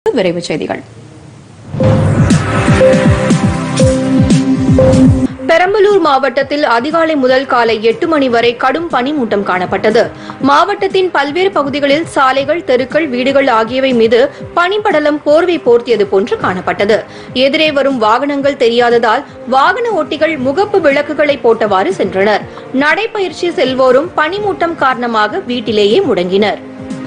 விரைவுச் செய்திகள் பெரம்பலூர் மாவட்டத்தில் அதிகாலை முதல் காலை எட்டு மணி வரை கடும் பனிமூட்டம் காணப்பட்டது மாவட்டத்தின் பல்வேறு பகுதிகளில் சாலைகள் தெருக்கள் வீடுகள் ஆகியவை மீது பனிப்படலம் போர்வை போர்த்தியது போன்று காணப்பட்டது எதிரே வரும் வாகனங்கள் தெரியாததால் வாகன ஓட்டிகள் முகப்பு விளக்குகளை போட்டவாறு சென்றனர் நடைபயிற்சி செல்வோரும் பனிமூட்டம் காரணமாக வீட்டிலேயே முடங்கினர்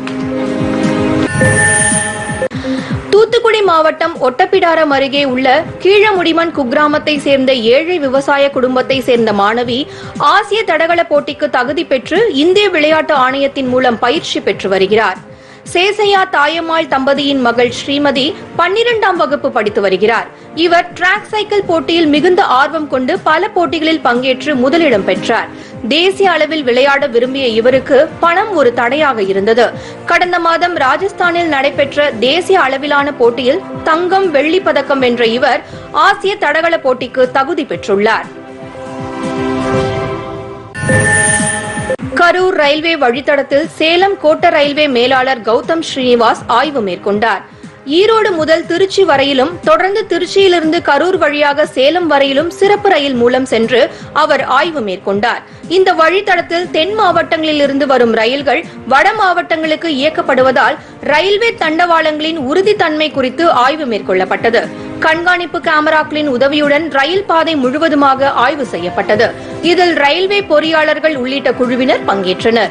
தூத்துக்குடி மாவட்டம் ஒட்டப்பிடாரம் அருகே உள்ள கீழமுடிமன் குக்கிராமத்தை சேர்ந்த ஏழை விவசாய குடும்பத்தை சேர்ந்த மாணவி ஆசிய தடகள போட்டிக்கு தகுதி பெற்று இந்திய விளையாட்டு ஆணையத்தின் மூலம் பயிற்சி பெற்று வருகிறார் சேசையா தாயம்மாள் தம்பதியின் மகள் ஸ்ரீமதி பன்னிரெண்டாம் வகுப்பு படித்து வருகிறார் இவர் டிராக் சைக்கிள் போட்டியில் மிகுந்த ஆர்வம் கொண்டு பல போட்டிகளில் பங்கேற்று முதலிடம் பெற்றார் தேசிய அளவில் விளையாட விரும்பிய இவருக்கு பணம் ஒரு தடையாக இருந்தது கடந்த மாதம் ராஜஸ்தானில் நடைபெற்ற தேசிய அளவிலான போட்டியில் தங்கம் வெள்ளி பதக்கம் வென்ற இவர் ஆசிய தடகள போட்டிக்கு தகுதி பெற்றுள்ளார் கரூர் ரயில்வே வழித்தடத்தில் சேலம் கோட்ட ரயில்வே மேலாளர் கௌதம் ஸ்ரீனிவாஸ் ஆய்வு மேற்கொண்டார் ஈரோடு முதல் திருச்சி வரையிலும் தொடர்ந்து திருச்சியிலிருந்து கரூர் வழியாக சேலம் வரையிலும் சிறப்பு ரயில் மூலம் சென்று அவர் ஆய்வு மேற்கொண்டார் இந்த வழித்தடத்தில் தென் மாவட்டங்களில் இருந்து வரும் ரயில்கள் வட மாவட்டங்களுக்கு இயக்கப்படுவதால் ரயில்வே தண்டவாளங்களின் உறுதித்தன்மை குறித்து ஆய்வு மேற்கொள்ளப்பட்டது கண்காணிப்பு கேமராக்களின் உதவியுடன் ரயில் பாதை முழுவதுமாக ஆய்வு செய்யப்பட்டது இதில் ரயில்வே பொறியாளர்கள் உள்ளிட்ட குழுவினர் பங்கேற்றனர்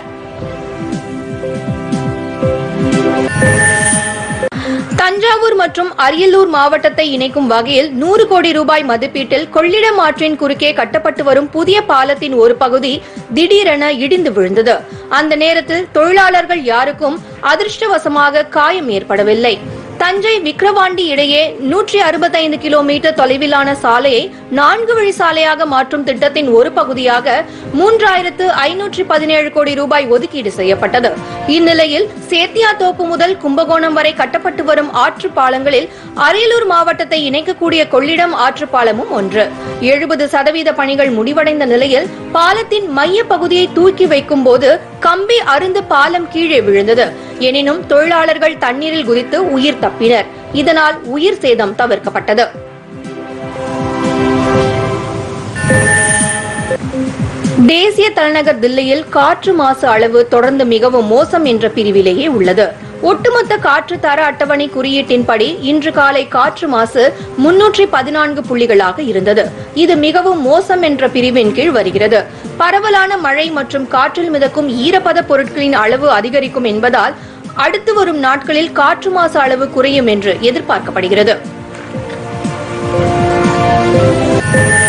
தஞ்சாவூர் மற்றும் அரியலூர் மாவட்டத்தை இணைக்கும் வகையில் நூறு கோடி ரூபாய் மதிப்பீட்டில் கொள்ளிடம் ஆற்றின் குறுக்கே கட்டப்பட்டு வரும் புதிய பாலத்தின் ஒரு பகுதி திடீரென இடிந்து விழுந்தது அந்த நேரத்தில் தொழிலாளர்கள் யாருக்கும் அதிர்ஷ்டவசமாக காயம் ஏற்படவில்லை தஞ்சை விக்கிரவாண்டி இடையே நூற்றி அறுபத்தைந்து கிலோமீட்டர் தொலைவிலான சாலையை நான்கு வழி சாலையாக மாற்றும் திட்டத்தின் ஒரு பகுதியாக மூன்றாயிரத்து ஐநூற்றி பதினேழு கோடி ரூபாய் ஒதுக்கீடு செய்யப்பட்டது இந்நிலையில் சேத்தியாத்தோப்பு முதல் கும்பகோணம் வரை கட்டப்பட்டு வரும் ஆற்று பாலங்களில் அரியலூர் மாவட்டத்தை இணைக்கக்கூடிய கொள்ளிடம் ஆற்று பாலமும் ஒன்று எழுபது சதவீத பணிகள் முடிவடைந்த நிலையில் பாலத்தின் மைய பகுதியை தூக்கி வைக்கும் போது கம்பி அருந்து பாலம் கீழே விழுந்தது எனினும் தொழிலாளர்கள் தண்ணீரில் குதித்து உயிர் தப்பினர் இதனால் உயிர் சேதம் தவிர்க்கப்பட்டது தேசிய தலைநகர் தில்லியில் காற்று மாசு அளவு தொடர்ந்து மிகவும் மோசம் என்ற பிரிவிலேயே உள்ளது ஒட்டுமொத்த காற்று தர அட்டவணை குறியீட்டின்படி இன்று காலை காற்று மாசு முன்னூற்றி பதினான்கு புள்ளிகளாக இருந்தது இது மிகவும் மோசம் என்ற பிரிவின் கீழ் வருகிறது பரவலான மழை மற்றும் காற்றில் மிதக்கும் ஈரப்பத பொருட்களின் அளவு அதிகரிக்கும் என்பதால் அடுத்து வரும் நாட்களில் காற்று மாசு அளவு குறையும் என்று எதிர்பார்க்கப்படுகிறது